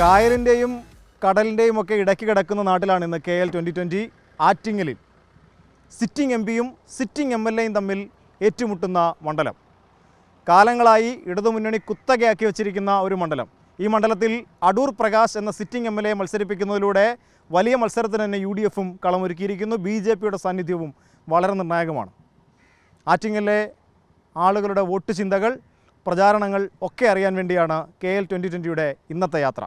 കായലിൻ്റെയും കടലിൻ്റെയും ഒക്കെ ഇടയ്ക്ക് കിടക്കുന്ന നാട്ടിലാണ് ഇന്ന് കെ എൽ ട്വൻ്റി ട്വൻ്റി ആറ്റിങ്ങലിൽ സിറ്റിംഗ് എം പിയും സിറ്റിംഗ് എം എൽ എയും തമ്മിൽ ഏറ്റുമുട്ടുന്ന മണ്ഡലം കാലങ്ങളായി ഇടതുമുന്നണി കുത്തകയാക്കി വച്ചിരിക്കുന്ന ഒരു മണ്ഡലം ഈ മണ്ഡലത്തിൽ അടൂർ പ്രകാശ് എന്ന സിറ്റിംഗ് എം എൽ എ മത്സരിപ്പിക്കുന്നതിലൂടെ വലിയ മത്സരത്തിന് തന്നെ യു ഡി എഫും കളമൊരുക്കിയിരിക്കുന്നു ബി ജെ പിയുടെ സാന്നിധ്യവും വളരെ നിർണായകമാണ് ആറ്റിങ്ങലിലെ ആളുകളുടെ വോട്ട് ചിന്തകൾ പ്രചാരണങ്ങൾ ഒക്കെ അറിയാൻ വേണ്ടിയാണ് കെ എൽ ട്വൻ്റി ട്വൻ്റിയുടെ ഇന്നത്തെ യാത്ര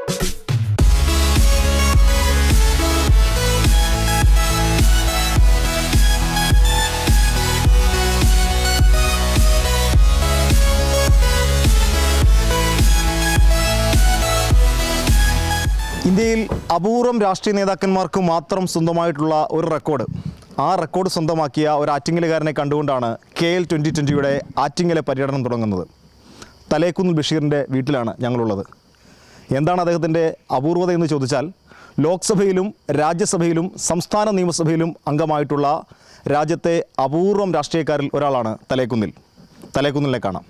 ഇന്ത്യയിൽ അപൂർവം രാഷ്ട്രീയ നേതാക്കന്മാർക്ക് മാത്രം സ്വന്തമായിട്ടുള്ള ഒരു റെക്കോർഡ് ആ റെക്കോർഡ് സ്വന്തമാക്കിയ ഒരു ആറ്റിങ്ങലുകാരനെ കണ്ടുകൊണ്ടാണ് കെ എൽ ട്വൻ്റി ട്വൻ്റിയുടെ ആറ്റിങ്ങലെ പര്യടനം തുടങ്ങുന്നത് തലേക്കുന്നിൽ ബഷീറിൻ്റെ വീട്ടിലാണ് ഞങ്ങളുള്ളത് എന്താണ് അദ്ദേഹത്തിൻ്റെ അപൂർവത എന്ന് ചോദിച്ചാൽ ലോക്സഭയിലും രാജ്യസഭയിലും സംസ്ഥാന നിയമസഭയിലും അംഗമായിട്ടുള്ള രാജ്യത്തെ അപൂർവം രാഷ്ട്രീയക്കാരിൽ ഒരാളാണ് തലേക്കുന്നിൽ തലേക്കുന്നിലെ കാണാം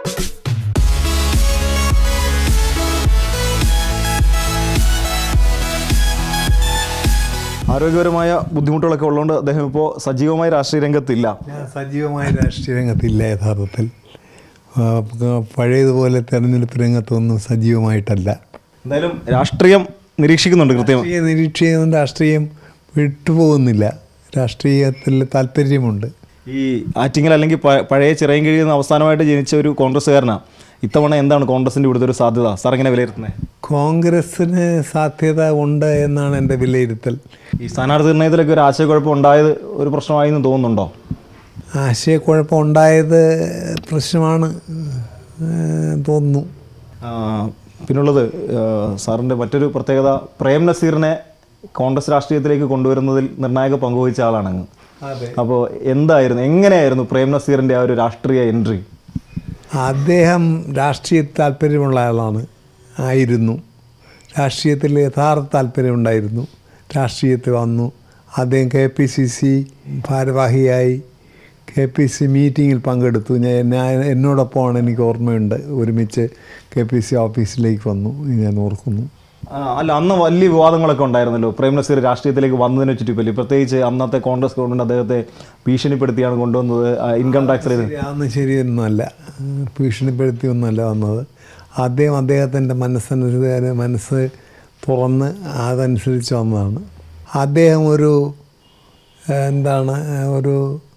ആരോഗ്യപരമായ ബുദ്ധിമുട്ടുകളൊക്കെ ഉള്ളതുകൊണ്ട് അദ്ദേഹം ഇപ്പോൾ സജീവമായി രാഷ്ട്രീയ രംഗത്തില്ല ഞാൻ സജീവമായ രാഷ്ട്രീയ രംഗത്തില്ല യഥാർത്ഥത്തിൽ ആ, പഴയതുപോലെ തെരഞ്ഞെടുപ്പ് രംഗത്തൊന്നും സജീവമായിട്ടല്ല എന്തായാലും രാഷ്ട്രീയം നിരീക്ഷിക്കുന്നുണ്ട് കൃത്യമായി രാഷ്ട്രീയ നിരീക്ഷയും രാഷ്ട്രീയം വിട്ടുപോകുന്നില്ല രാഷ്ട്രീയത്തിൽ താല്പര്യമുണ്ട് ഈ ആറ്റിങ്ങൽ അല്ലെങ്കിൽ പ- പഴയ ചിറയും കഴിയുന്ന അവസാനമായിട്ട് ജനിച്ച ഒരു കോൺഗ്രസ്സുകാരനാണ് ഇത്തവണ എന്താണ് കോൺഗ്രസിൻ്റെ ഇവിടുത്തെ ഒരു സാധ്യത സാർ എങ്ങനെ വിലയിരുത്തുന്നത് കോൺഗ്രസ്സിന് സാധ്യത ഉണ്ട് എന്നാണ് എൻ്റെ വിലയിരുത്തൽ ഈ സ്ഥാനാർത്ഥി നിർണയത്തിലൊക്കെ ഒരു ആശയക്കുഴപ്പം ഉണ്ടായത് ഒരു പ്രശ്നമായി എന്ന് തോന്നുന്നുണ്ടോ ആശയക്കുഴപ്പം ഉണ്ടായത് പ്രശ്നമാണ് ഏ, തോന്നുന്നു ആ, പിന്നുള്ളത് ആ, സാറിൻ്റെ മറ്റൊരു പ്രത്യേകത പ്രേം നസീറിനെ കോൺഗ്രസ് രാഷ്ട്രീയത്തിലേക്ക് കൊണ്ടുവരുന്നതിൽ നിർണായക പങ്കുവഹിച്ച ആളാണ് അങ്ങ് അതെ അപ്പോൾ എന്തായിരുന്നു എങ്ങനെയായിരുന്നു പ്രേം നസീറിൻ്റെ ആ ഒരു രാഷ്ട്രീയ എൻട്രി അദ്ദേഹം രാഷ്ട്രീയ താല്പര്യമുള്ള ആളാണ് ആയിരുന്നു രാഷ്ട്രീയത്തിൽ യഥാർത്ഥ താല്പര്യമുണ്ടായിരുന്നു രാഷ്ട്രീയത്തിൽ വന്നു അദ്ദേഹം കെ പി സി സി ഭാരവാഹിയായി കെ പി സി മീറ്റിങ്ങിൽ പങ്കെടുത്തു ഞാൻ ഞാൻ എന്നോടൊപ്പമാണ് എനിക്ക് ഓർമ്മയുണ്ട് ഒരുമിച്ച് കെ പി സി ഓഫീസിലേക്ക് വന്നു ഞാൻ ഓർക്കുന്നു ആ, അല്ല അന്ന് വലിയ വിവാദങ്ങളൊക്കെ ഉണ്ടായിരുന്നല്ലോ പ്രേം നസീർ രാഷ്ട്രീയത്തിലേക്ക് വന്നതിനെ ചുറ്റിപ്പറ്റി പ്രത്യേകിച്ച് അന്നത്തെ കോൺഗ്രസ് ഗവൺമെൻറ് അദ്ദേഹത്തെ ഭീഷണിപ്പെടുത്തിയാണ് കൊണ്ടുവന്നത് ആ, ഇൻകം ടാക്സ് റേറ്റ് ശരിയാവുന്ന ശരിയൊന്നുമല്ല ഭീഷണിപ്പെടുത്തിയൊന്നുമല്ല വന്നത് അദ്ദേഹം അദ്ദേഹത്തിൻ്റെ മനസ്സനുസരിച്ച് മനസ്സ് തുറന്ന് അതനുസരിച്ച് വന്നതാണ് അദ്ദേഹം ഒരു ഏഹ്, എന്താണ് ഒരു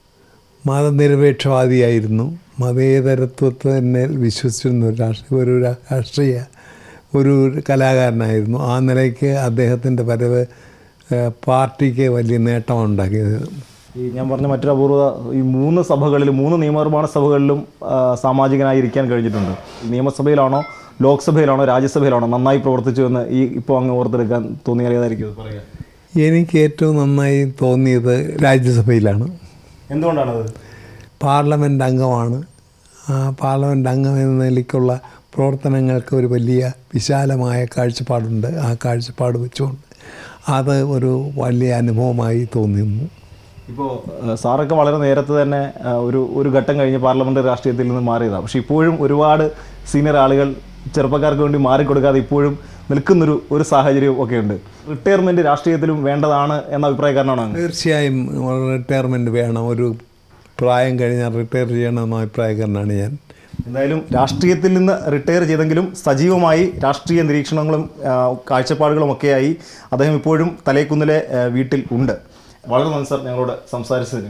മതനിരപേക്ഷവാദിയായിരുന്നു മതേതരത്വത്തിനെ വിശ്വസിച്ചിരുന്ന ഒരു രാഷ്ട്രീയ ഒരു രാ- രാഷ്ട്രീയ ഒരു കലാകാരനായിരുന്നു ആ നിലയ്ക്ക് അദ്ദേഹത്തിൻ്റെ വരവ് ഏഹ്, പാർട്ടിക്ക് വലിയ നേട്ടമുണ്ടാക്കിയത് ഈ ഞാൻ പറഞ്ഞ മറ്റൊരു അപൂർവത ഈ മൂന്ന് സഭകളിലും മൂന്ന് നിയമനിർമ്മാണ സഭകളിലും ആ, സാമാജികനായി ഇരിക്കാൻ കഴിഞ്ഞിട്ടുണ്ട് നിയമസഭയിലാണോ ലോക്സഭയിലാണോ രാജ്യസഭയിലാണോ നന്നായി പ്രവർത്തിച്ചു എന്ന് ഈ ഇപ്പോൾ അങ്ങ് ഓർത്തെടുക്കാൻ തോന്നിയാൽ ഏതായിരിക്കും അത് പറയുക എനിക്ക് ഏറ്റവും നന്നായി തോന്നിയത് രാജ്യസഭയിലാണ് എന്തുകൊണ്ടാണത് പാർലമെൻറ്റ് അംഗമാണ് ആ പാർലമെൻറ്റ് അംഗം എന്ന നിലയ്ക്കുള്ള പ്രവർത്തനങ്ങൾക്ക് ഒരു വലിയ വിശാലമായ കാഴ്ചപ്പാടുണ്ട് ആ കാഴ്ചപ്പാട് വെച്ചുകൊണ്ട് അത് ഒരു വലിയ അനുഭവമായി തോന്നുന്നു ഇപ്പോൾ സാറൊക്കെ വളരെ നേരത്തെ തന്നെ ആ, ഒരു ഒരു ഘട്ടം കഴിഞ്ഞ് പാർലമെന്റ് രാഷ്ട്രീയത്തിൽ നിന്ന് മാറിയതാണ് പക്ഷേ ഇപ്പോഴും ഒരുപാട് സീനിയർ ആളുകൾ ചെറുപ്പക്കാർക്ക് വേണ്ടി മാറിക്കൊടുക്കാതെ ഇപ്പോഴും നിൽക്കുന്നൊരു ഒരു സാഹചര്യം ഒക്കെ ഉണ്ട് റിട്ടയർമെന്റ് രാഷ്ട്രീയത്തിലും വേണ്ടതാണ് എന്ന അഭിപ്രായക്കാരനാണ് അങ്ങ് തീർച്ചയായും റിട്ടയർമെൻറ്റ് വേണം ഒരു പ്രായം കഴിഞ്ഞാൽ റിട്ടയർ ചെയ്യണമെന്ന അഭിപ്രായക്കാരനാണ് ഞാൻ എന്തായാലും രാഷ്ട്രീയത്തിൽ നിന്ന് റിട്ടയർ ചെയ്തെങ്കിലും സജീവമായി രാഷ്ട്രീയ നിരീക്ഷണങ്ങളും ആ, കാഴ്ചപ്പാടുകളും ഒക്കെയായി അദ്ദേഹം ഇപ്പോഴും തലേക്കുന്നിലെ ആ, വീട്ടിൽ ഉണ്ട് വളരെ നന്ദി സാർ ഞങ്ങളോട് സംസാരിച്ചതിന്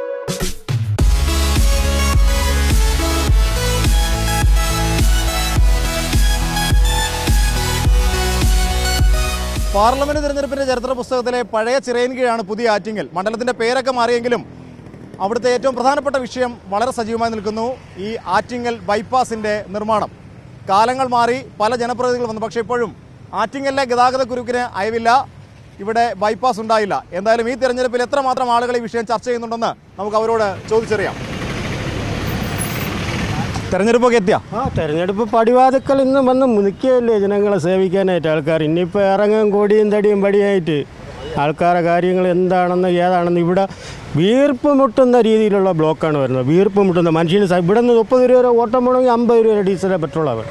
പാർലമെന്റ് തിരഞ്ഞെടുപ്പിന്റെ ചരിത്ര പുസ്തകത്തിലെ പഴയ ചിറയൻകീഴാണ് പുതിയ ആറ്റിങ്ങൽ മണ്ഡലത്തിന്റെ പേരൊക്കെ മാറിയെങ്കിലും അവിടുത്തെ ഏറ്റവും പ്രധാനപ്പെട്ട വിഷയം വളരെ സജീവമായി നിൽക്കുന്നു ഈ ആറ്റിങ്ങൽ ബൈപ്പാസിന്റെ നിർമ്മാണം കാലങ്ങൾ മാറി പല ജനപ്രതിനിധികൾ വന്നു പക്ഷേ ഇപ്പോഴും ആറ്റിങ്ങലിലെ ഗതാഗത കുരുക്കിന് അയവില്ല ഇവിടെ ബൈപ്പാസ് ഉണ്ടായില്ല എന്തായാലും ഈ തെരഞ്ഞെടുപ്പിൽ എത്രമാത്രം ആളുകൾ ഈ വിഷയം ചർച്ച ചെയ്യുന്നുണ്ടെന്ന് നമുക്ക് അവരോട് ചോദിച്ചറിയാം തെരഞ്ഞെടുപ്പൊക്കെ എത്തിയ ആ തെരഞ്ഞെടുപ്പ് പടിവാതുക്കൾ ഇന്ന് വന്ന് മുനിക്കുകയല്ലേ ജനങ്ങളെ സേവിക്കാനായിട്ട് ആൾക്കാർ ഇനിയിപ്പോൾ ഇറങ്ങും കോടിയും തടിയും പടിയായിട്ട് ആൾക്കാരെ കാര്യങ്ങൾ എന്താണെന്ന് ഏതാണെന്ന് ഇവിടെ വീർപ്പ് മുട്ടുന്ന രീതിയിലുള്ള ബ്ലോക്കാണ് വരുന്നത് വീർപ്പ് മുട്ടുന്ന മനുഷ്യന് സ- ഇവിടെ നിന്ന് മുപ്പത് രൂപ വരെ ഓട്ടം പോകണമെങ്കിൽ അമ്പത് രൂപ ഡീസലെ പെട്രോളാണ്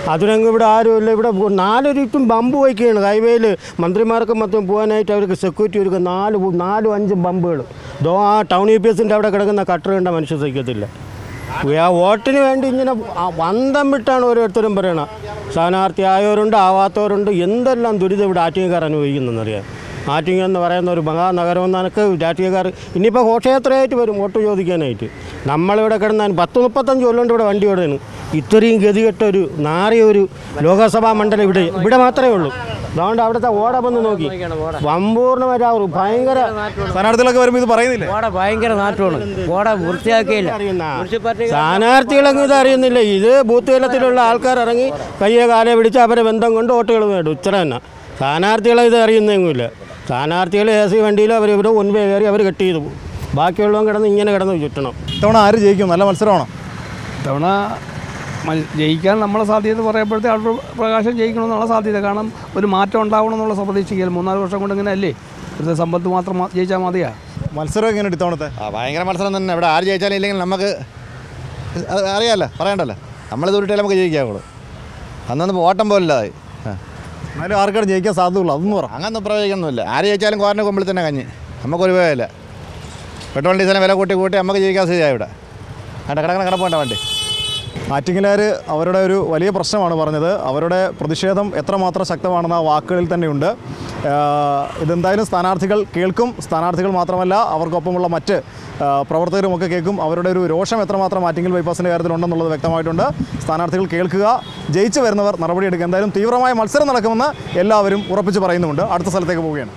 അതിനങ്ങ് ഇവിടെ ആരുമില്ല ഇവിടെ നാലൊരിട്ടും ബമ്പ് വയ്ക്കുകയാണ് ഹൈവേയിൽ മന്ത്രിമാർക്ക് മൊത്തം പോകാനായിട്ട് അവർക്ക് സെക്യൂരിറ്റി ഒരുക്കുക നാല് പു- നാലും അഞ്ചും ബമ്പുകൾ ദോ ആ ടൗൺ ഇ പി എസിൻ്റെ അവിടെ കിടക്കുന്ന കട്ടർ കണ്ട മനുഷ്യൻ സഹിക്കത്തില്ല ആ വോട്ടിന് വേണ്ടി ഇങ്ങനെ ആ വന്തം വിട്ടാണ് ഓരോരുത്തരും പറയണത് സ്ഥാനാർത്ഥി ആയവരുണ്ട് ആവാത്തവരുണ്ട് എന്തെല്ലാം ദുരിതം ഇവിടെ ആറ്റിങ്ങക്കാർ അനുഭവിക്കുന്നതെന്നറിയാം ആറ്റിങ്ങ എന്ന് പറയുന്ന ഒരു മഹാനഗരം എന്നൊക്കെ രാഷ്ട്രീയക്കാർ ഇനിയിപ്പോൾ ഘോഷയാത്രയായിട്ട് വരും വോട്ട് ചോദിക്കാനായിട്ട് നമ്മളിവിടെ കിടന്നാൽ പത്ത് മുപ്പത്തഞ്ച് കൊല്ലം കൊണ്ട് ഇവിടെ വണ്ടി ഓടുന്നു ഇത്രയും ഗതികെട്ട ഒരു നാറിയ ഒരു ലോകസഭാ മണ്ഡലം ഇവിടെ ഇവിടെ മാത്രമേ ഉള്ളൂ അതുകൊണ്ട് അവിടുത്തെ ഓട വന്ന് നോക്കി സമ്പൂർണ്ണമായിട്ട് ആ ഒരു ഭയങ്കര സ്ഥാനാർത്ഥികളൊക്കെ വരുമ്പോൾ ഇത് പറയുന്നില്ലേ ഓട ഭയങ്കര നാറ്റമാണ് ഓട വൃത്തിയാക്കിയില്ല അറിയുന്ന മുനിസിപ്പാലിറ്റി സ്ഥാനാർത്ഥികളങ്ങ് ഇത് അറിയുന്നില്ല ഇത് ബൂത്ത് തലത്തിലുള്ള ആൾക്കാർ ഇറങ്ങി കയ്യെ കാലെ പിടിച്ച് അവരെ ബന്ധം കൊണ്ട് വോട്ടുകൾ നേടും ഇത്ര തന്നെ സ്ഥാനാർത്ഥികളെ ഇത് അറിയുന്നെങ്കില്ല സ്ഥാനാർത്ഥികൾ എ സി വണ്ടിയിൽ അവർ ഇവിടെ മുൻപേ കയറി അവർ കെട്ട് ചെയ്തു പോകും ബാക്കിയുള്ളവൻ കിടന്ന് ഇങ്ങനെ കിടന്ന് ചുറ്റണം ഇത്തവണ ആര് ജയിക്കും നല്ല മത്സരമാണോ തവണ മൽ- ജയിക്കാൻ നമ്മളെ സാധ്യത പറയുമ്പോഴത്തെ അടൂർ പ്രകാശം ജയിക്കണമെന്നുള്ള സാധ്യത കാരണം ഒരു മാറ്റം ഉണ്ടാവണം എന്നുള്ള പ്രതീക്ഷിക്കൽ മൂന്നാല് വർഷം കൊണ്ട് ഇങ്ങനെ അല്ലേ ഇവിടുത്തെ സമ്പത്ത് മാത്രം മാ- ജയിച്ചാൽ മതിയാ മത്സരം എങ്ങനെയുണ്ട് ഇത്തവണത്തെ ആ ഭയങ്കര മത്സരം തന്നെ ഇവിടെ ആര് ജയിച്ചാലും ഇല്ലെങ്കിൽ നമുക്ക് അത് അറിയാമല്ലോ പറയണ്ടല്ലോ നമ്മളിത് ഉരുട്ടിയാൽ നമുക്ക് ജയിക്കാവുള്ളൂ അന്നൊന്നും ഓട്ടം പോലില്ലാതായി ആ എന്നാലും ആർക്കാണ് ജയിക്കാൻ സാധ്യതയുള്ളൂ അതൊന്നും പറ അങ്ങനൊന്നും പ്രവചിക്കൊന്നുമില്ല ആര് ജയിച്ചാലും കോറിന് കൊമ്പിൽ തന്നെ കഞ്ഞി നമുക്കൊരു വില പെട്രോൾ ഡീസലിന് വില കൂട്ടി കൂട്ടി നമുക്ക് ജയിക്കാൻ സ്ഥിതിയായി ഇവിടെ കണ്ട കിടക്കണ കിടപ്പുണ്ട വണ്ടി ആറ്റിങ്ങലാർ അവരുടെ ഒരു വലിയ പ്രശ്നമാണ് പറഞ്ഞത് അവരുടെ പ്രതിഷേധം എത്രമാത്രം ശക്തമാണെന്ന് ആ വാക്കുകളിൽ തന്നെയുണ്ട് ആഹ് ഇതെന്തായാലും സ്ഥാനാർത്ഥികൾ കേൾക്കും സ്ഥാനാർത്ഥികൾ മാത്രമല്ല അവർക്കൊപ്പമുള്ള മറ്റ് ആഹ് പ്രവർത്തകരുമൊക്കെ കേൾക്കും അവരുടെ ഒരു രോഷം എത്രമാത്രം ആറ്റിങ്ങൽ ബൈപ്പാസിൻ്റെ കാര്യത്തിലുണ്ടെന്നുള്ളത് വ്യക്തമായിട്ടുണ്ട് സ്ഥാനാർത്ഥികൾ കേൾക്കുക ജയിച്ചു വരുന്നവർ നടപടിയെടുക്കുക എന്തായാലും തീവ്രമായ മത്സരം നടക്കുമെന്ന് എല്ലാവരും ഉറപ്പിച്ച് പറയുന്നുമുണ്ട് അടുത്ത സ്ഥലത്തേക്ക് പോവുകയാണ്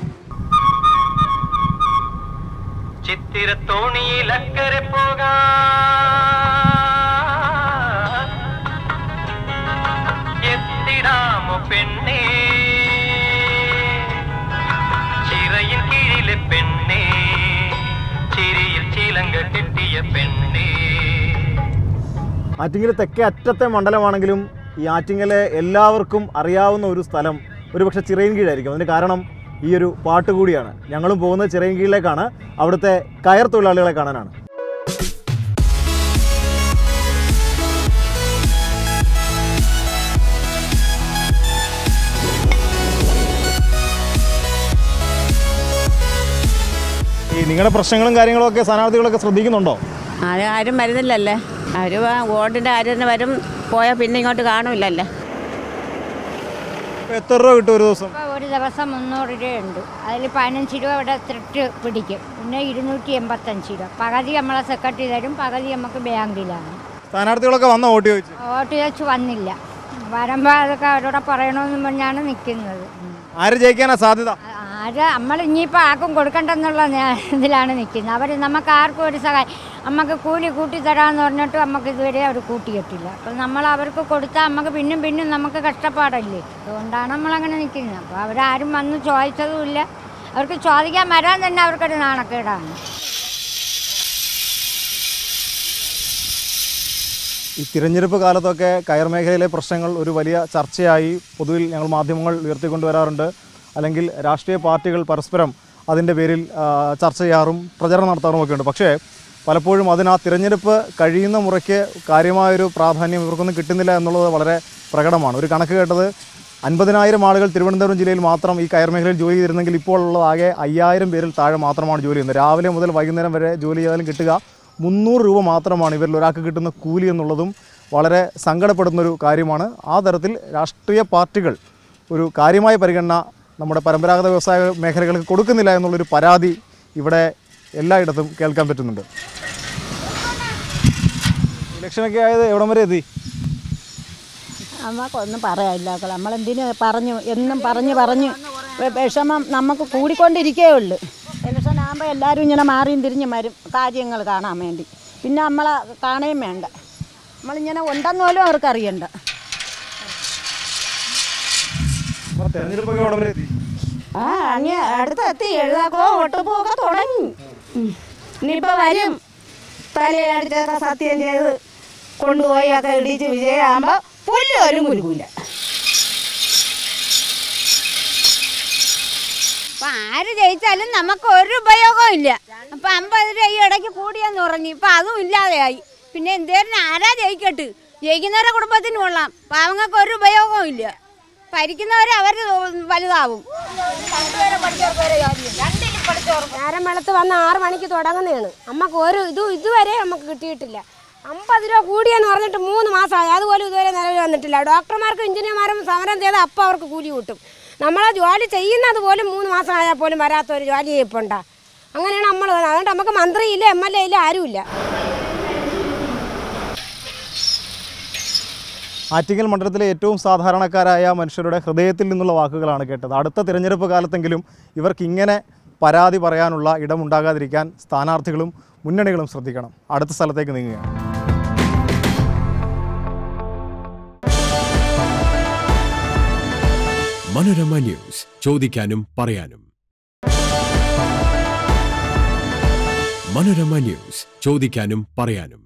ചിത്തിരത്തോണിയിൽ അക്കരെ പോകാൻ എത്തിടാമോ പെണ്ണേ ചിറയിൻ കീഴിലെ പെണ്ണേ ചിരിയിൽ ചിലങ്ക കെട്ടിയ പെണ്ണേ ആറ്റിങ്ങൽ തെക്കേ അറ്റത്തെ മണ്ഡലമാണെങ്കിലും ഈ ആറ്റിങ്ങലെ എല്ലാവർക്കും അറിയാവുന്ന ഒരു സ്ഥലം ഒരുപക്ഷെ ചിറയൻകീഴായിരിക്കും അതിന് കാരണം ഈ ഒരു പാട്ട് കൂടിയാണ് ഞങ്ങളും പോകുന്നത് ചിറയൻകീഴിലേക്കാണ് അവിടുത്തെ കയർ തൊഴിലാളികളെ കാണാനാണ് ഈ നിങ്ങളുടെ പ്രശ്നങ്ങളും കാര്യങ്ങളും ഒക്കെ സ്ഥാനാർത്ഥികളൊക്കെ ശ്രദ്ധിക്കുന്നുണ്ടോ ആരും ആരും വരുന്നില്ലല്ലേ അവർ വോട്ടിൻ്റെ ആരും തന്നെ വരും പോയാൽ പിന്നെ ഇങ്ങോട്ട് കാണൂലല്ലേ ഇപ്പൊ എത്ര രൂപ കിട്ടും ഒരു ദിവസം ഇപ്പോൾ ഒരു ദിവസം മുന്നൂറ് രൂപയുണ്ട് അതിൽ പതിനഞ്ച് രൂപ ഇവിടെ ത്രിട്ട് പിടിക്കും പിന്നെ ഇരുന്നൂറ്റി എൺപത്തഞ്ച് രൂപ പകുതി നമ്മളെ സെക്രട്ടറി തരും പകുതി നമുക്ക് ബാങ്കിലാണ് സ്ഥാനാർത്ഥികളൊക്കെ വന്ന വോട്ട് ചോദിച്ചു വോട്ട് ചോദിച്ച് വന്നില്ല വരുമ്പോൾ അതൊക്കെ അവരോട് പറയണമെന്നും പറഞ്ഞാണ് നിൽക്കുന്നത് ആര് ജയിക്കാനാ സാധ്യത ആര് നമ്മൾ ഇനിയിപ്പോൾ ആർക്കും കൊടുക്കണ്ടെന്നുള്ള നേ- ഇതിലാണ് നിൽക്കുന്നത് അവർ നമുക്ക് ആർക്കും ഒരു സഹായം നമുക്ക് കൂലി കൂട്ടി തരാമെന്ന് പറഞ്ഞിട്ട് നമുക്ക് ഇതുവരെ അവർ കൂട്ടിയിട്ടില്ല അപ്പോൾ നമ്മൾ അവർക്ക് കൊടുത്താൽ നമുക്ക് പിന്നും പിന്നും നമുക്ക് കഷ്ടപ്പാടല്ലേ അതുകൊണ്ടാണ് നമ്മളങ്ങനെ നിൽക്കുന്നത് അപ്പോൾ അവരാരും വന്ന് ചോദിച്ചതുമില്ല അവർക്ക് ചോദിക്കാൻ വരാൻ തന്നെ അവർക്കൊരു നാണക്കേടാണ് ഈ തിരഞ്ഞെടുപ്പ് കാലത്തൊക്കെ കയർ മേഖലയിലെ പ്രശ്നങ്ങൾ ഒരു വലിയ ചർച്ചയായി പൊതുവിൽ ഞങ്ങൾ മാധ്യമങ്ങൾ ഉയർത്തിക്കൊണ്ടുവരാറുണ്ട് അല്ലെങ്കിൽ രാഷ്ട്രീയ പാർട്ടികൾ പരസ്പരം അതിൻ്റെ പേരിൽ ആ, ചർച്ച ചെയ്യാറും പ്രചരണം നടത്താറുമൊക്കെ ഉണ്ട് പക്ഷേ പലപ്പോഴും അതിന് ആ തിരഞ്ഞെടുപ്പ് കഴിയുന്ന മുറയ്ക്ക് കാര്യമായൊരു പ്രാധാന്യം ഇവർക്കൊന്നും കിട്ടുന്നില്ല എന്നുള്ളത് വളരെ പ്രകടമാണ് ഒരു കണക്ക് കേട്ടത് അൻപതിനായിരം ആളുകൾ തിരുവനന്തപുരം ജില്ലയിൽ മാത്രം ഈ കയർ മേഖലയിൽ ജോലി ചെയ്തിരുന്നെങ്കിൽ ഇപ്പോൾ ഉള്ളത് ആകെ അയ്യായിരം പേരിൽ താഴെ മാത്രമാണ് ജോലി ചെയ്യുന്നത് രാവിലെ മുതൽ വൈകുന്നേരം വരെ ജോലി ചെയ്താലും കിട്ടുക മുന്നൂറ് രൂപ മാത്രമാണ് ഇവരിൽ ഒരാൾക്ക് കിട്ടുന്ന കൂലി എന്നുള്ളതും വളരെ സങ്കടപ്പെടുന്നൊരു കാര്യമാണ് ആ തരത്തിൽ രാഷ്ട്രീയ പാർട്ടികൾ ഒരു കാര്യമായ പരിഗണന നമ്മുടെ പരമ്പരാഗത വ്യവസായ മേഖലകൾക്ക് കൊടുക്കുന്നില്ല എന്നുള്ളൊരു പരാതി ഇവിടെ എല്ലായിടത്തും കേൾക്കാൻ പറ്റുന്നുണ്ട് ഇലക്ഷനൊക്കെ ആയത് എവിടം വരെ എത്തി നമുക്കൊന്നും പറയാനില്ല നമ്മളെന്തിന് പറഞ്ഞു എന്നും പറഞ്ഞ് പറഞ്ഞ് വെ- വിഷമം നമുക്ക് കൂടിക്കൊണ്ടിരിക്കേ ഉള്ളു ഇലക്ഷൻ ആകുമ്പോൾ എല്ലാവരും ഇങ്ങനെ മാറിയും തിരിഞ്ഞും വരും കാര്യങ്ങൾ കാണാൻ വേണ്ടി പിന്നെ നമ്മളെ കാണുകയും വേണ്ട നമ്മളിങ്ങനെ ഉണ്ടെന്ന് പോലും അവർക്ക് അറിയണ്ട അപ്പോൾ തെരഞ്ഞെടുപ്പൊക്കെ എവിടം വരെ എത്തി ആ അങ്ങ് അടുത്തെത്തി എഴുതാക്കോ ഒട്ടുപോക്കെ തുടങ്ങി ഇനിയിപ്പോൾ വരും തലയിലടിച്ചൊക്കെ സത്യം ചെയ്ത് കൊണ്ടുപോയി ഒക്കെ ഇടിച്ച് വിജയമാകുമ്പോൾ പുല്ല് വരും കുരുക്കൂല അപ്പം ആര് ജയിച്ചാലും നമുക്ക് ഒരു ഉപയോഗവും ഇല്ല അപ്പം അമ്പത് രൂപ ഈ ഇടയ്ക്ക് കൂടിയെന്ന് പറഞ്ഞു ഇപ്പം അതും ഇല്ലാതെയായി പിന്നെ എന്തേലും ആരാ ജയിക്കട്ട് ജയിക്കുന്നവരെ കുടുംബത്തിന് കൊള്ളാം പാവങ്ങൾക്ക് ഒരു ഉപയോഗവും ഇല്ല ഭരിക്കുന്നവർ അവർ വലുതാവും നേരം വെളുത്ത് വന്ന് ആറ് മണിക്ക് തുടങ്ങുന്നതാണ് നമുക്ക് ഒരു ഇതും ഇതുവരെ നമുക്ക് കിട്ടിയിട്ടില്ല അമ്പത് രൂപ കൂടിയെന്ന് പറഞ്ഞിട്ട് മൂന്ന് മാസമായി അതുപോലും ഇതുവരെ നിലവിൽ വന്നിട്ടില്ല ഡോക്ടർമാർക്കും എഞ്ചിനീയർമാരും സമരം ചെയ്താൽ അപ്പം അവർക്ക് കൂലി കിട്ടും നമ്മളെ ജോലി ചെയ്യുന്നത് പോലും മൂന്ന് മാസമായാൽ പോലും വരാത്ത ഒരു ജോലി ചെയ്യപ്പുണ്ട അങ്ങനെയാണ് നമ്മൾ അതുകൊണ്ട് നമുക്ക് മന്ത്രിയില്ല എം എൽ എ ഇല്ല ആരുമില്ല ആറ്റിങ്ങൽ മണ്ഡലത്തിലെ ഏറ്റവും സാധാരണക്കാരായ മനുഷ്യരുടെ ഹൃദയത്തിൽ നിന്നുള്ള വാക്കുകളാണ് കേട്ടത് അടുത്ത തിരഞ്ഞെടുപ്പ് കാലത്തെങ്കിലും ഇവർക്ക് ഇങ്ങനെ പരാതി പറയാനുള്ള ഇടമുണ്ടാകാതിരിക്കാൻ സ്ഥാനാർത്ഥികളും മുന്നണികളും ശ്രദ്ധിക്കണം അടുത്ത സ്ഥലത്തേക്ക് നീങ്ങുകയാണ് മനോരമ ന്യൂസ് ചോദിക്കാനും പറയാനും മനോരമ ന്യൂസ് ചോദിക്കാനും പറയാനും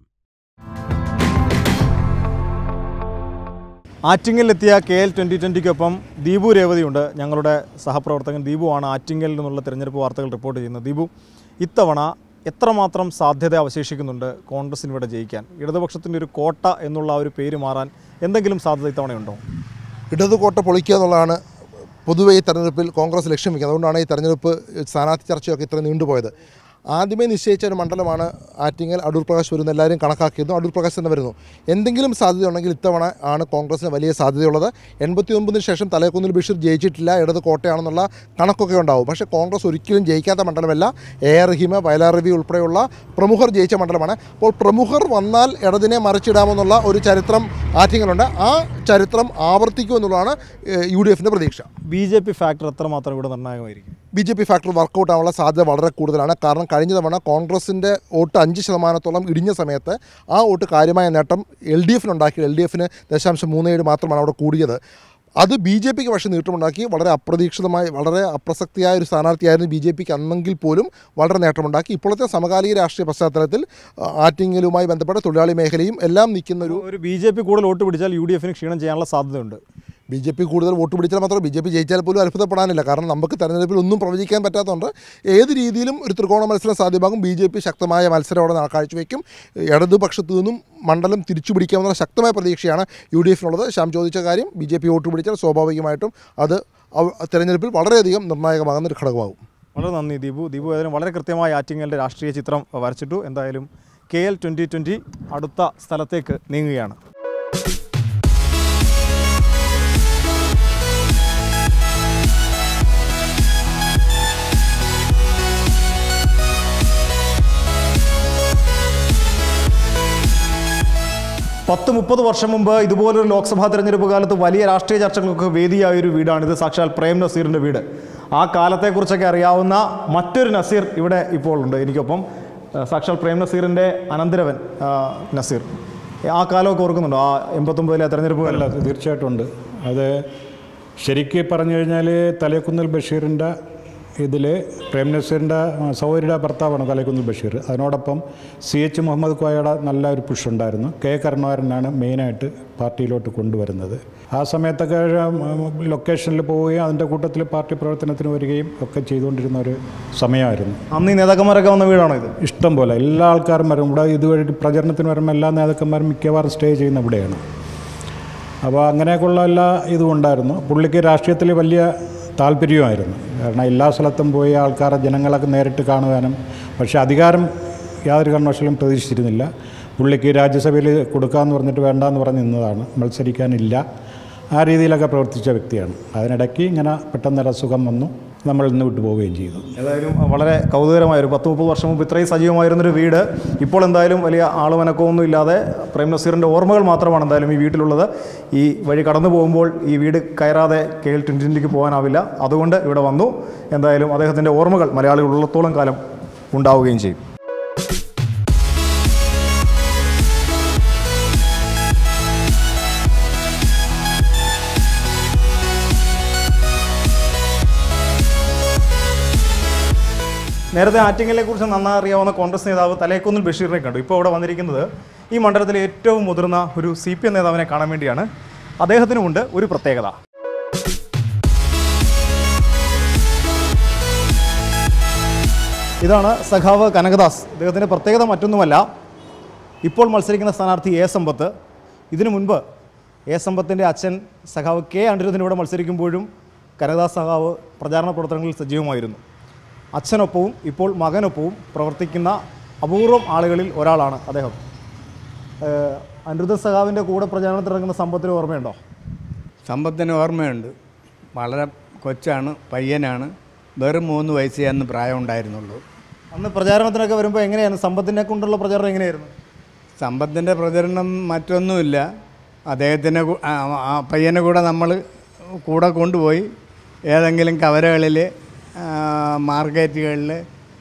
ആറ്റിങ്ങലിലെത്തിയ കെ എൽ ട്വൻ്റി ട്വൻ്റിക്കൊപ്പം ദീപു രേവതിയുണ്ട് ഞങ്ങളുടെ സഹപ്രവർത്തകൻ ദീപുവാണ് ആറ്റിങ്ങലിൽ നിന്നുള്ള തിരഞ്ഞെടുപ്പ് വാർത്തകൾ റിപ്പോർട്ട് ചെയ്യുന്നത് ദീപു ഇത്തവണ എത്രമാത്രം സാധ്യത അവശേഷിക്കുന്നുണ്ട് കോൺഗ്രസിന് ഇവിടെ ജയിക്കാൻ ഇടതുപക്ഷത്തിൻ്റെ ഒരു കോട്ട എന്നുള്ള ആ ഒരു പേര് മാറാൻ എന്തെങ്കിലും സാധ്യത ഇത്തവണയുണ്ടോ ഇടതുകോട്ട പൊളിക്കുക എന്നുള്ളതാണ് പൊതുവെ ഈ തെരഞ്ഞെടുപ്പിൽ കോൺഗ്രസ് ലക്ഷ്യം വയ്ക്കുന്നത് അതുകൊണ്ടാണ് ഈ തെരഞ്ഞെടുപ്പ് സ്ഥാനാർത്ഥി ചർച്ചയൊക്കെ ഇത്ര നീണ്ടുപോയത് ആദ്യമേ നിശ്ചയിച്ച ഒരു മണ്ഡലമാണ് ആറ്റിങ്ങൽ അടൂർ പ്രകാശ് വരുന്ന എല്ലാവരും കണക്കാക്കിയിരുന്നു അടൂർ പ്രകാശ് തന്നെ വരുന്നു എന്തെങ്കിലും സാധ്യത ഉണ്ടെങ്കിൽ ഇത്തവണ ആണ് കോൺഗ്രസിന് വലിയ സാധ്യതയുള്ളത് എൺപത്തി ഒമ്പതിന് ശേഷം തലേക്കുന്നിൽ ബഷീർ ജയിച്ചിട്ടില്ല ഇടത് കോട്ടയാണെന്നുള്ള കണക്കൊക്കെ ഉണ്ടാവും പക്ഷേ കോൺഗ്രസ് ഒരിക്കലും ജയിക്കാത്ത മണ്ഡലമല്ല എ ആർ റഹീമ വയലാർ രവി ഉൾപ്പെടെയുള്ള പ്രമുഖർ ജയിച്ച മണ്ഡലമാണ് അപ്പോൾ പ്രമുഖർ വന്നാൽ ഇടതിനെ മറിച്ചിടാമെന്നുള്ള ഒരു ചരിത്രം ആറ്റിങ്ങലുണ്ട് ആ ചരിത്രം ആവർത്തിക്കുമെന്നുള്ളതാണ് യു ഡി എഫിൻ്റെ പ്രതീക്ഷ ബി ജെ പി ഫാക്ടർ എത്രമാത്രം ഇവിടെ നിർണായകമായിരിക്കും B J P factor work out ആവാനുള്ള സാധ്യത വളരെ കൂടുതലാണ് കാരണം കഴിഞ്ഞ തവണ കോൺഗ്രസിൻ്റെ വോട്ട് അഞ്ച് ശതമാനത്തോളം ഇടിഞ്ഞ സമയത്ത് ആ വോട്ട് കാര്യമായ നേട്ടം എൽ ഡി എഫിനുണ്ടാക്കി എൽ ഡി എഫിന് ദശാംശം മൂന്ന് ഏഴ് മാത്രമാണ് അവിടെ കൂടിയത് അത് ബി ജെ പിക്ക് പക്ഷേ നേട്ടമുണ്ടാക്കി വളരെ അപ്രതീക്ഷിതമായി വളരെ അപ്രസക്തിയായ ഒരു സ്ഥാനാർത്ഥിയായിരുന്നു ബി ജെ പിക്ക് അന്നെങ്കിൽ പോലും വളരെ നേട്ടമുണ്ടാക്കി ഇപ്പോഴത്തെ സമകാലിക രാഷ്ട്രീയ പശ്ചാത്തലത്തിൽ ആ, ആറ്റിങ്ങലുമായി ബന്ധപ്പെട്ട തൊഴിലാളി മേഖലയും എല്ലാം നിൽക്കുന്ന ഒരു ഒരു ബി ജെ പി കൂടുതൽ വോട്ട് പിടിച്ചാൽ യു ഡി എഫിന് ക്ഷീണം ചെയ്യാനുള്ള സാധ്യതയുണ്ട് ബി ജെ പി കൂടുതൽ വോട്ട് പിടിച്ചാൽ മാത്രം ബി ജെ പി ജയിച്ചാൽ പോലും അത്ഭുതപ്പെടാനില്ല കാരണം നമുക്ക് തെരഞ്ഞെടുപ്പിൽ ഒന്നും പ്രവചിക്കാൻ പറ്റാത്തതുകൊണ്ട് ഏത് രീതിയിലും ഒരു ത്രികോണ മത്സരം സാധ്യമാകും ബി ജെ പി ശക്തമായ മത്സരം അവിടെ നാ- കാഴ്ചവെക്കും ഇടതുപക്ഷത്തു നിന്നും മണ്ഡലം തിരിച്ചു പിടിക്കാവുന്ന ശക്തമായ പ്രതീക്ഷയാണ് യു ഡി എഫിനുള്ളത് ശ്യാം ചോദിച്ച കാര്യം ബി ജെ പി വോട്ട് പിടിച്ചാൽ സ്വാഭാവികമായിട്ടും അത് അവ- തെരഞ്ഞെടുപ്പിൽ വളരെയധികം നിർണായകമാകുന്ന ഒരു ഘടകമാകും വളരെ നന്ദി ദീപു ദീപു ഏതായാലും വളരെ കൃത്യമായി ആറ്റിങ്ങലിൻ്റെ രാഷ്ട്രീയ ചിത്രം വരച്ചിട്ടു എന്തായാലും കെ എൽ ട്വൻ്റി ട്വൻ്റി അടുത്ത സ്ഥലത്തേക്ക് നീങ്ങുകയാണ് പത്ത് മുപ്പത് വർഷം മുമ്പ് ഇതുപോലൊരു ലോക്സഭാ തെരഞ്ഞെടുപ്പ് കാലത്ത് വലിയ രാഷ്ട്രീയ ചർച്ചകൾക്ക് വേദിയായ ഒരു വീടാണിത് സാക്ഷാൽ പ്രേം നസീറിൻ്റെ വീട് ആ കാലത്തെക്കുറിച്ചൊക്കെ അറിയാവുന്ന മറ്റൊരു നസീർ ഇവിടെ ഇപ്പോൾ ഉണ്ട് എനിക്കൊപ്പം ആ, സാക്ഷാൽ പ്രേം നസീറിൻ്റെ അനന്തരവൻ ആ, നസീർ ആ കാലമൊക്കെ ഓർക്കുന്നുണ്ടോ ആ എൺപത്തൊമ്പതിലെ തെരഞ്ഞെടുപ്പ് അല്ല കാലം തീർച്ചയായിട്ടും ഉണ്ട് അത് ശരിക്ക് പറഞ്ഞു കഴിഞ്ഞാൽ തലേക്കുന്നിൽ ബഷീറിൻ്റെ ഇതിൽ പ്രേം നസീറിൻ്റെ സൗകര്യയുടെ ഭർത്താവാണ് തലേക്കുന്നിൽ ബഷീർ അതിനോടൊപ്പം സി എച്ച് മുഹമ്മദ് കോയയുടെ നല്ല ഒരു പുഷ് ഉണ്ടായിരുന്നു കെ കരുണാകരനാണ് മെയിനായിട്ട് പാർട്ടിയിലോട്ട് കൊണ്ടുവരുന്നത് ആ സമയത്തൊക്കെ ലൊക്കേഷനിൽ പോവുകയും അതിൻ്റെ കൂട്ടത്തിൽ പാർട്ടി പ്രവർത്തനത്തിന് വരികയും ഒക്കെ ചെയ്തുകൊണ്ടിരുന്ന ഒരു സമയമായിരുന്നു അന്ന് ഈ നേതാക്കന്മാരൊക്കെ വന്ന വീടാണോ ഇത് ഇഷ്ടം പോലെ എല്ലാ ആൾക്കാരും വരും ഇവിടെ ഇതുവഴി പ്രചരണത്തിന് വരുമ്പോൾ എല്ലാ നേതാക്കന്മാരും മിക്കവാറും സ്റ്റേ ചെയ്യുന്ന ഇവിടെയാണ് അപ്പോൾ അങ്ങനെയൊക്കെയുള്ള എല്ലാ ഇതും ഉണ്ടായിരുന്നു പുള്ളിക്ക് രാഷ്ട്രീയത്തിൽ വലിയ താല്പര്യമായിരുന്നു കാരണം എല്ലാ സ്ഥലത്തും പോയി ആൾക്കാരെ ജനങ്ങളൊക്കെ നേരിട്ട് കാണുവാനും പക്ഷേ അധികാരം യാതൊരു കാരണവശാലും പ്രതീക്ഷിച്ചിരുന്നില്ല പുള്ളിക്ക് രാജ്യസഭയിൽ കൊടുക്കാമെന്ന് പറഞ്ഞിട്ട് വേണ്ടാന്ന് പറഞ്ഞ് നിന്നതാണ് മത്സരിക്കാനില്ല ആ രീതിയിലൊക്കെ പ്രവർത്തിച്ച വ്യക്തിയാണ് അതിനിടയ്ക്ക് ഇങ്ങനെ പെട്ടെന്നൊരു അസുഖം വന്നു നമ്മൾ ഇന്ന് വിട്ടു പോവുകയും ചെയ്തു ഏതായാലും വളരെ കൗതുകരമായ ഒരു പത്ത് മുപ്പത് വർഷം മുമ്പ് ഇത്രയും സജീവമായിരുന്നൊരു വീട് ഇപ്പോൾ എന്തായാലും വലിയ ആളുമനക്കമൊന്നും ഇല്ലാതെ പ്രേം നസീറിൻ്റെ ഓർമ്മകൾ മാത്രമാണ് എന്തായാലും ഈ വീട്ടിലുള്ളത് ഈ വഴി കടന്നു പോകുമ്പോൾ ഈ വീട് കയറാതെ കെ എൽ ട്വൻ്റി ട്വൻ്റിക്ക് പോകാനാവില്ല അതുകൊണ്ട് ഇവിടെ വന്നു എന്തായാലും അദ്ദേഹത്തിൻ്റെ ഓർമ്മകൾ മലയാളികൾ ഉള്ളത്തോളം കാലം ഉണ്ടാവുകയും ചെയ്യും നേരത്തെ ആറ്റിങ്ങലിനെ കുറിച്ച് നന്നായി അറിയാവുന്ന കോൺഗ്രസ് നേതാവ് തലേക്കുന്നിൽ ബഷീറിനെ കണ്ടു ഇപ്പോൾ ഇവിടെ വന്നിരിക്കുന്നത് ഈ മണ്ഡലത്തിലെ ഏറ്റവും മുതിർന്ന ഒരു സി പി എം നേതാവിനെ കാണാൻ വേണ്ടിയാണ് അദ്ദേഹത്തിനുമുണ്ട് ഒരു പ്രത്യേകത ഇതാണ് സഖാവ് കനകദാസ് ഇദ്ദേഹത്തിൻ്റെ പ്രത്യേകത മറ്റൊന്നുമല്ല ഇപ്പോൾ മത്സരിക്കുന്ന സ്ഥാനാർത്ഥി എ സമ്പത്ത് ഇതിനു മുൻപ് എ സമ്പത്തിൻ്റെ അച്ഛൻ സഖാവ് കെ അനിരുദ്ധൻ ഇവിടെ മത്സരിക്കുമ്പോഴും കനകദാസ് സഖാവ് പ്രചാരണ പ്രവർത്തനങ്ങളിൽ സജീവമായിരുന്നു അച്ഛനൊപ്പവും ഇപ്പോൾ മകനൊപ്പവും പ്രവർത്തിക്കുന്ന അപൂർവം ആളുകളിൽ ഒരാളാണ് അദ്ദേഹം ഏഹ് അനിരുദ്ധ സഖാവിൻ്റെ കൂടെ പ്രചാരണത്തിനിറങ്ങുന്ന സമ്പത്തിന് ഓർമ്മയുണ്ടോ സമ്പത്തിന് ഓർമ്മയുണ്ട് വളരെ കൊച്ചാണ് പയ്യനാണ് വെറും മൂന്ന് വയസ്സേ അന്ന് പ്രായം ഉണ്ടായിരുന്നുള്ളൂ അന്ന് പ്രചാരണത്തിനൊക്കെ വരുമ്പോൾ എങ്ങനെയാണ് സമ്പത്തിനെ കൊണ്ടുള്ള പ്രചാരണം എങ്ങനെയായിരുന്നു സമ്പത്തിൻ്റെ പ്രചരണം മറ്റൊന്നുമില്ല അദ്ദേഹത്തിനെ കൂ- ആ, ആ പയ്യനെ കൂടെ നമ്മൾ കൂടെ കൊണ്ടുപോയി ഏതെങ്കിലും കവരകളിൽ മാർക്കറ്റുകളിൽ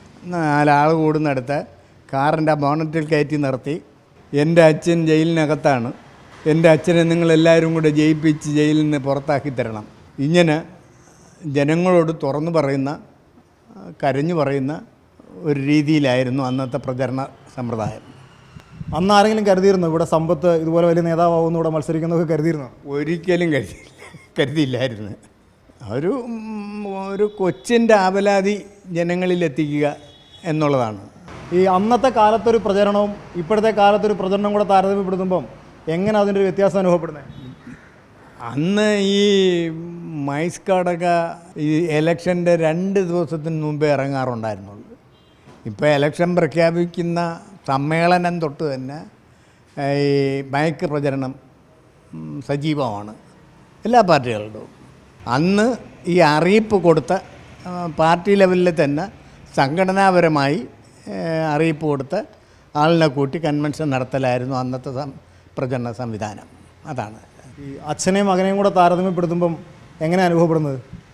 നാലാൾ കൂടുന്നിടത്ത് കാറിൻ്റെ ബോണറ്റിൽ കയറ്റി നിർത്തി എൻ്റെ അച്ഛൻ ജയിലിനകത്താണ് എൻ്റെ അച്ഛനെ നിങ്ങളെല്ലാവരും കൂടെ ജയിപ്പിച്ച് ജയിലിൽ നിന്ന് പുറത്താക്കി തരണം ഇങ്ങനെ ജനങ്ങളോട് തുറന്നു പറയുന്ന കരഞ്ഞു പറയുന്ന ഒരു രീതിയിലായിരുന്നു അന്നത്തെ പ്രചരണ സമ്പ്രദായം അന്ന് ആരെങ്കിലും കരുതിയിരുന്നു ഇവിടെ സമ്പത്ത് ഇതുപോലെ വലിയ നേതാവാകുന്ന ഇവിടെ മത്സരിക്കുന്നതൊക്കെ കരുതിയിരുന്നു ഒരിക്കലും കരുതി കരുതിയില്ലായിരുന്നു ഒരു ഉം, ഒരു കൊച്ചിൻ്റെ ആവലാതി ജനങ്ങളിൽ എത്തിക്കുക എന്നുള്ളതാണ് ഈ അന്നത്തെ കാലത്തൊരു പ്രചരണവും ഇപ്പോഴത്തെ കാലത്തൊരു പ്രചരണം കൂടെ താരതമ്യപ്പെടുത്തുമ്പം എങ്ങനെ അതിൻ്റെ ഒരു വ്യത്യാസം അനുഭവപ്പെടുന്നത് അന്ന് ഈ മൈസ്കാടൊക്കെ ഈ എലക്ഷൻ്റെ രണ്ട് ദിവസത്തിന് മുമ്പേ ഇറങ്ങാറുണ്ടായിരുന്നുള്ളൂ ഇപ്പോൾ എലക്ഷൻ പ്രഖ്യാപിക്കുന്ന സമ്മേളനം തൊട്ട് തന്നെ ഈ മയക്ക് പ്രചരണം ഉം, സജീവമാണ് എല്ലാ പാർട്ടികളുടെയും അന്ന് ഈ അറിയിപ്പ് കൊടുത്ത ആ, പാർട്ടി ലെവലിൽ തന്നെ സംഘടനാപരമായി ഏ, അറിയിപ്പ് കൊടുത്ത് ആളിനെ കൂട്ടി കൺവെൻഷൻ നടത്തലായിരുന്നു അന്നത്തെ സം- പ്രചരണ സംവിധാനം അതാണ് ഈ അച്ഛനെയും മകനെയും കൂടെ താരതമ്യപ്പെടുത്തുമ്പം എങ്ങനെ അനുഭവപ്പെടുന്നത്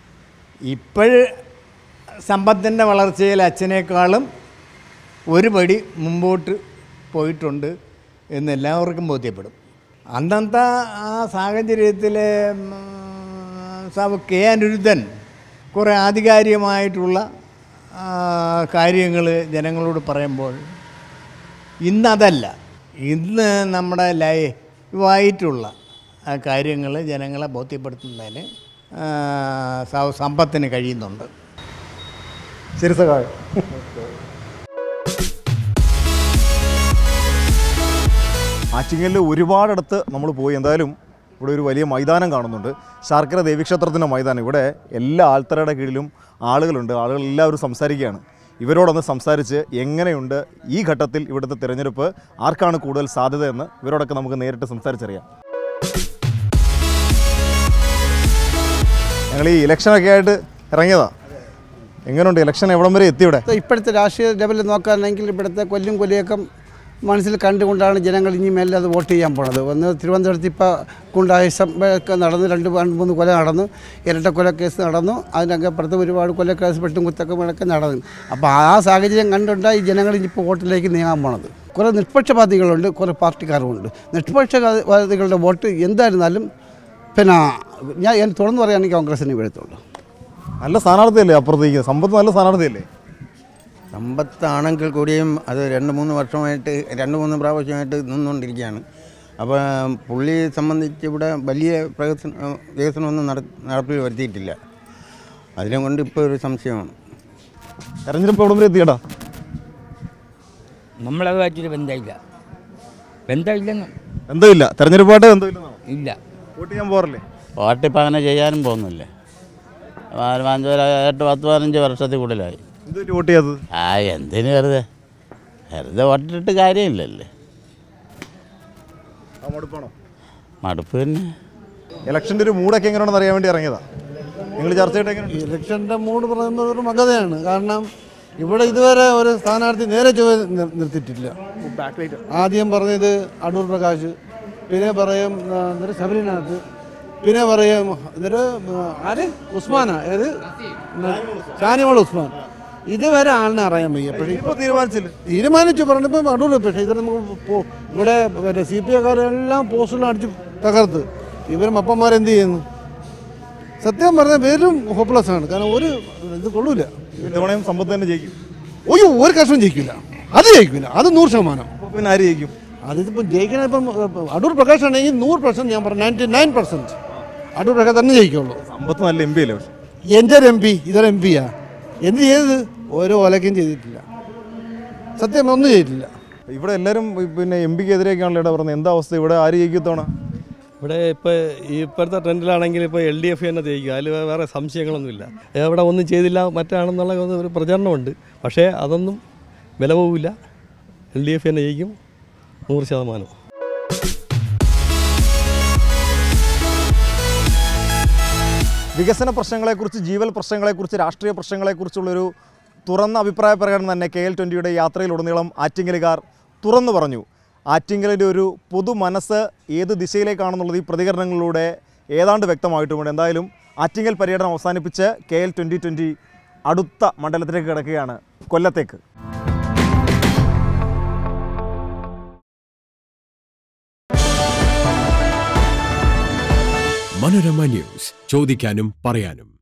ഇപ്പോഴ് സമ്പത്തിൻ്റെ വളർച്ചയിൽ അച്ഛനേക്കാളും ഒരു പടി മുമ്പോട്ട് പോയിട്ടുണ്ട് എന്ന് എല്ലാവർക്കും ബോധ്യപ്പെടും അന്നത്തെ ആ സാഹചര്യത്തിൽ സാബ് കെ അനിരുദ്ധൻ കുറേ ആധികാരികമായിട്ടുള്ള കാര്യങ്ങൾ ജനങ്ങളോട് പറയുമ്പോൾ ഇന്നതല്ല ഇന്ന് നമ്മുടെ ലൈവായിട്ടുള്ള കാര്യങ്ങൾ ജനങ്ങളെ ബോധ്യപ്പെടുത്തുന്നതിന് ആ, സ- സമ്പത്തിന് കഴിയുന്നുണ്ട് ശരി സഖാവ് ആറ്റിങ്ങലിൽ ഒരുപാടിടത്ത് നമ്മൾ പോയി എന്തായാലും ഇവിടെ ഒരു വലിയ മൈതാനം കാണുന്നുണ്ട് ശാർക്കര ദേവീക്ഷേത്രത്തിൻ്റെ മൈതാനം ഇവിടെ എല്ലാ ആൾത്തറയുടെ കീഴിലും ആളുകളുണ്ട് ആളുകൾ എല്ലാവരും സംസാരിക്കുകയാണ് ഇവരോടൊന്ന് സംസാരിച്ച് എങ്ങനെയുണ്ട് ഈ ഘട്ടത്തിൽ ഇവിടുത്തെ തിരഞ്ഞെടുപ്പ് ആർക്കാണ് കൂടുതൽ സാധ്യതയെന്ന് ഇവരോടൊക്കെ നമുക്ക് നേരിട്ട് സംസാരിച്ചറിയാം ഞങ്ങൾ ഈ ഇലക്ഷനൊക്കെ ആയിട്ട് ഇറങ്ങിയതാ എങ്ങനെയുണ്ട് ഇലക്ഷൻ എവിടം വരെ എത്തി ഇവിടെ ഇപ്പോഴത്തെ രാഷ്ട്രീയ ലെവലിൽ നോക്കുകയാണെങ്കിൽ ഇവിടുത്തെ കൊല്ലും കൊലിയൊക്കെ മനസ്സിൽ കണ്ടുകൊണ്ടാണ് ജനങ്ങൾ ഇനി മേലെ അത് വോട്ട് ചെയ്യാൻ പോണത് ഒന്ന് തിരുവനന്തപുരത്ത് ഇപ്പോൾ കുണ്ടായ ഒക്കെ നടന്നു രണ്ട് രണ്ട് മൂന്ന് കൊല നടന്നു ഇരട്ട കൊല കേസ് നടന്നു അതിനൊക്കെ അപ്പുറത്ത് ഒരുപാട് കൊല കേസ് വെട്ടും കുത്തൊക്കെ ഒക്കെ നടന്നു അപ്പോൾ ആ സാഹചര്യം കണ്ടുകൊണ്ടാണ് ഈ ജനങ്ങൾ ഇനിയിപ്പോൾ വോട്ടിലേക്ക് നീങ്ങാൻ പോണത് കുറേ നിഷ്പക്ഷപാതികളുണ്ട് കുറേ പാർട്ടിക്കാരുമുണ്ട് നിഷ്പക്ഷപാതികളുടെ വോട്ട് എന്തായിരുന്നാലും പിന്നെ ഞാൻ ഞാൻ തുറന്നു പറയുകയാണെങ്കിൽ കോൺഗ്രസിന് വീഴത്തുള്ളൂ നല്ല സ്ഥാനാർത്ഥിയല്ലേ അപ്പുറത്തേക്ക് സമ്പത്ത് നല്ല സ്ഥാനാർത്ഥിയല്ലേ സമ്പത്താണെങ്കിൽ കൂടിയും അത് രണ്ട് മൂന്ന് വർഷമായിട്ട് രണ്ട് മൂന്ന് പ്രാവശ്യമായിട്ട് നിന്നുകൊണ്ടിരിക്കുകയാണ് അപ്പോൾ പുള്ളിയെ സംബന്ധിച്ച് ഇവിടെ വലിയ പ്രകസന വികസനമൊന്നും നട നടപ്പിൽ വരുത്തിയിട്ടില്ല അതിനെ കൊണ്ട് ഇപ്പോൾ ഒരു സംശയമാണ് തെരഞ്ഞെടുപ്പ് എവിടം വരെ എത്തിയടാ നമ്മളതുമായിട്ടൊരു ബന്ധമില്ല ബന്ധമില്ലെന്ന് ബന്ധമില്ല തെരഞ്ഞെടുപ്പായിട്ട് ബന്ധമില്ലെന്നാണോ ഇല്ല വോട്ട് ചെയ്യാൻ പോറല്ലേ വോട്ട് ഇപ്പം അങ്ങനെ ചെയ്യാനും പോകുന്നില്ല അഞ്ച് എട്ട് പത്ത് പതിനഞ്ച് വർഷത്തിൽ കൂടുതലായി എന്തുപറ്റി വോട്ട് ചെയ്യാത്തത് ആ എന്തിന് വെറുതെ വെറുതെ വോട്ടിട്ട് കാര്യമില്ലല്ലേ ആ മടുപ്പാണോ മടുപ്പ് തന്നെ ഇലക്ഷൻ്റെ ഒരു മൂടൊക്കെ എങ്ങനെയാണെന്ന് അറിയാൻ വേണ്ടി ഇറങ്ങിയതാ നിങ്ങൾ ചർച്ച ചെയ്തിട്ട് എങ്ങനെ ഇലക്ഷൻ്റെ മൂഡ് പറയുന്നത് ഒരു മഗതയാണ് കാരണം ഇവിടെ ഇതുവരെ ഒരു സ്ഥാനാർത്ഥി നേരെ ചൊവ്വ നിർ- നിർത്തിയിട്ടില്ല ആദ്യം പറഞ്ഞത് അടൂർ പ്രകാശ് പിന്നെ പറയും ആ, എന്നിട്ട് ശബരിനാഥ് പിന്നെ പറയും എന്നിട്ട് ആ, ആര് ഉസ്മാനാ ഏത് ഷാനിമോൾ ഉസ്മാൻ ഇതുവരെ ആളിനെ അറിയാൻ വയ്യ ഇപ്പോൾ തീരുമാനിച്ചില്ല തീരുമാനിച്ചു പറഞ്ഞപ്പോൾ അടൂർ പക്ഷേ ഇത് നമുക്ക് പോ- ഇവിടെ മറ്റേ സി പി ഐക്കാരെല്ലാം പോസ്റ്ററിൽ അടിച്ച് തകർത്ത് ഇവരും അപ്പന്മാരെന്ത് ചെയ്യുന്നു സത്യം പറഞ്ഞാൽ പേരും ഹോപ്പ്ലെസ് ആണ് കാരണം ഒരു ഇത് കൊള്ളൂല ഇത്തവണയും സമ്പത്ത് തന്നെ ജയിക്കും ഒയ്യോ ഒരു കഷ്ണം ജയിക്കില്ല അത് ജയിക്കില്ല അത് നൂറ് ശതമാനം പിന്നെ ആര് ജയിക്കും അതിപ്പം ജയിക്കണ ഇപ്പം അടൂർ പ്രകാശ് ആണെങ്കിൽ നൂറ് പെർസെൻറ്റ് ഞാൻ പറഞ്ഞു ninety nine percent Adoor Prakash തന്നെ ജയിക്കുള്ളൂ സമ്പത്ത് നല്ല എം പി അല്ലേ പക്ഷേ എൻ്റെ ഒരു എം പി ഇതൊരു എം പിയാ എന്ത് ചെയ്തത് ഓരോ ഒലക്കും ചെയ്തിട്ടില്ല സത്യം ഒന്നും ചെയ്തിട്ടില്ല ഇവിടെ എല്ലാവരും പിന്നെ എം പിക്കെതിരെയൊക്കെയാണല്ലോ ഇവിടെ പറഞ്ഞത് എന്താ അവസ്ഥ ഇവിടെ ആര് ജയിക്കത്തോണ ഇവിടെ ഇപ്പോൾ ഈ ഇപ്പോഴത്തെ ട്രെൻഡിലാണെങ്കിൽ ഇപ്പോൾ എൽ ഡി എഫ് തന്നെ ജയിക്കും അതിൽ വേറെ സംശയങ്ങളൊന്നുമില്ല ഇവിടെ ഒന്നും ചെയ്തില്ല മറ്റാണെന്നുള്ള ഒന്ന് ഒരു പ്രചരണമുണ്ട് പക്ഷേ അതൊന്നും വില പോവില്ല എൽ ഡി എഫ് തന്നെ ജയിക്കും നൂറ് ശതമാനം വികസന പ്രശ്നങ്ങളെക്കുറിച്ച് ജീവൽ പ്രശ്നങ്ങളെക്കുറിച്ച് രാഷ്ട്രീയ പ്രശ്നങ്ങളെക്കുറിച്ചുള്ളൊരു തുറന്ന അഭിപ്രായ പ്രകടനം തന്നെ കെ എൽ ട്വൻ്റിയുടെ യാത്രയിലുടനീളം ആറ്റിങ്ങലുകാർ തുറന്നു പറഞ്ഞു ആറ്റിങ്ങലിൻ്റെ ഒരു പൊതു മനസ്സ് ഏത് ദിശയിലേക്കാണെന്നുള്ളത് ഈ പ്രതികരണങ്ങളിലൂടെ ഏതാണ്ട് വ്യക്തമായിട്ടുമുണ്ട് എന്തായാലും ആറ്റിങ്ങൽ പര്യടനം അവസാനിപ്പിച്ച് കെ എൽ ട്വൻ്റി ട്വൻ്റി അടുത്ത മണ്ഡലത്തിലേക്ക് കിടക്കുകയാണ് കൊല്ലത്തേക്ക് മനോരമ ന്യൂസ് ചോദിക്കാനും പറയാനും